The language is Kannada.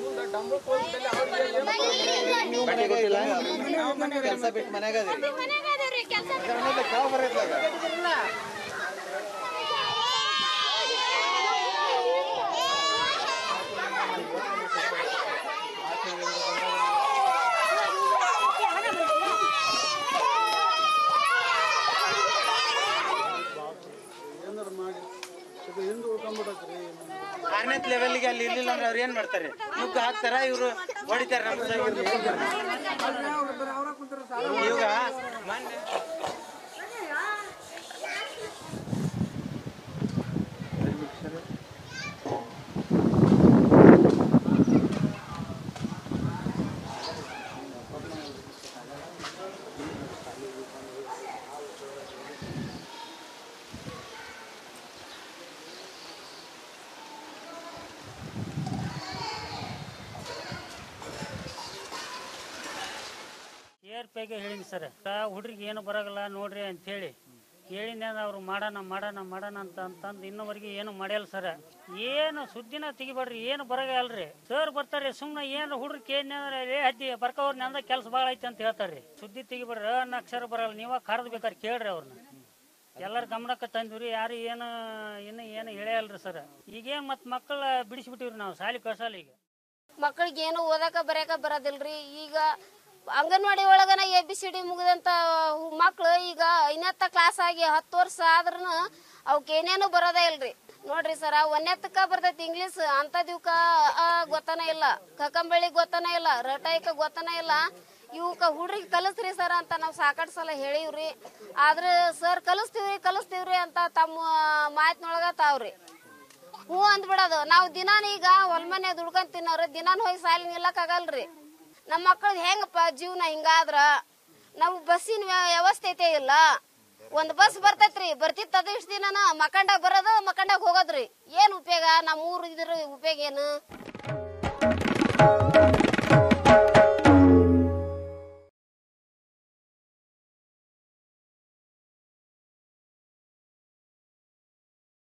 ಬಟ್ಟೆ ಗೊತ್ತಿಲ್ಲ ಕೆಲಸ ಬಿಟ್ಟು ಮನ್ಯಾಗ ಅದೇರಿ ಕಾವು ಬರೈತ್ಲಾಗ ಆರನೇ ಲೆವೆಲ್ಗೆ ಅಲ್ಲಿ ಇರ್ಲಿಲ್ಲ ಅಂದ್ರೆ ಅವ್ರು ಏನ್ ಮಾಡ್ತಾರೆ ಇವ್ಕ ಹಾಕ್ತಾರ ಇವ್ರು ಹೊಡಿತಾರ ಇವಾಗ ಮೊನ್ನೆ ಏರ್ ಪೈಗೆ ಹೇಳಿನಿ ಸರ್ ಹುಡ್ರಿಗೆ ಏನು ಬರೋಗಲ್ಲ ನೋಡ್ರಿ ಅಂತ ಹೇಳಿ ಹೇಳಿನ ಅವ್ರು ಮಾಡೋಣ ಮಾಡೋಣ ಮಾಡೋಣ ಅಂತ ಅಂತಂದು ಇನ್ನವರೆಗೆ ಏನು ಮಾಡ್ಯಲ್ಲ ಸರ್ ಏನು ಸುದ್ದಿನ ತೆಗಿಬೇಡ್ರಿ ಏನು ಬರಗಲ್ರಿ ಸರ್ ಬರ್ತಾರೆ ಸುಮ್ಮನೆ ಏನು ಹುಡ್ರಿಗೆ ಕೇಳಿದ್ರೆ ಏ ಹದ್ದಿ ಬರ್ಕವ್ರ ನಂದ ಕೆಲಸ ಭಾಳ ಐತೆ ಅಂತ ಹೇಳ್ತಾರೆ ಸುದ್ದಿ ತೆಗಿಬೇಡ್ರಿ ಅನ್ನ ಅಕ್ಷರ ಬರಲ್ಲ ನೀವ ಕರೆದು ಬೇಕಾದ್ರೆ ಕೇಳ್ರಿ ಅವ್ರನ್ನ ಎಲ್ಲರ ಗಮನಕ್ಕೆ ತಂದಿವ್ರಿ ಯಾರು ಏನು ಇನ್ನು ಏನು ಹೇಳಲ್ರಿ ಸರ್ ಈಗೇನು ಮತ್ತೆ ಮಕ್ಕಳ ಬಿಡಿಸ್ಬಿಟ್ಟಿವ್ರಿ ನಾವು ಸಾಲಿ ಕಳ್ಸಲ್ಲ ಈಗ ಮಕ್ಕಳಿಗೆ ಏನು ಓದಾಕ ಬರೆಯಕ ಬರೋದಿಲ್ರಿ ಈಗ ಅಂಗನವಾಡಿ ಒಳಗನ ಎ ಬಿ ಸಿ ಡಿ ಮುಗಿದಂತ ಮಕ್ಳು ಈಗ ಐನತ್ತ ಕ್ಲಾಸ್ ಆಗಿ ಹತ್ತು ವರ್ಷ ಆದ್ರೂ ಅವಕ್ಕೆ ಏನೇನು ಬರೋದೇ ಇಲ್ರಿ ನೋಡ್ರಿ ಸರ ಒಂದೆತ್ತಕ್ಕ ಬರ್ತೈತಿ ಇಂಗ್ಲೀಷ್ ಅಂತದಿವ್ಕ ಗೊತ್ತನ ಇಲ್ಲ ಕಕ್ಕಂಬಳಿ ಗೊತ್ತನ ಇಲ್ಲ ರಟಾಯಿಕ ಗೊತ್ತನ ಇಲ್ಲ ಇವಕ್ಕ ಹುಡ್ರಿಗೆ ಕಲಿಸ್ರಿ ಸರ್ ಅಂತ ನಾವು ಸಾಕಷ್ಟು ಸಲ ಹೇಳಿವ್ರಿ ಆದ್ರೆ ಸರ್ ಕಲಿಸ್ತೀವ್ರಿ ಕಲಿಸ್ತೀವ್ರಿ ಅಂತ ತಮ್ಮ ಮಾತಿನೊಳಗ ತಾವ್ರಿ ಹ್ಞೂ ಅಂದ್ಬಿಡೋದು ನಾವು ದಿನಾನ ಈಗ ಹೊಲ್ಮನೆ ದುಡ್ಕೊಂಡ್ ತಿನ್ನೋರು ದಿನಾನ ಹೋಗಿ ಸಾಲಿ ನಿಲ್ಲಕ್ಕಾಗಲ್ರಿ ನಮ್ಮ ಮಕ್ಕಳದ್ ಹೆಂಗಪ್ಪ ಜೀವನ ಹಿಂಗಾದ್ರ ನಾವು ಬಸ್ಸಿನ ವ್ಯ- ವ್ಯವಸ್ಥೆ ಐತೆ ಇಲ್ಲ ಒಂದ್ ಬಸ್ ಬರ್ತೈತ್ರಿ ಬರ್ತಿತ್ತು ಅದು ಇಷ್ಟ ದಿನನ ಮಕಂಡಾಗ ಬರೋದು ಮಕಂಡಾಗ ಹೋಗೋದ್ರಿ ಏನ್ ಉಪಯೋಗ ನಮ್ಮ ಊರ್ ಇದ್ರ ಉಪಯೋಗ ಏನು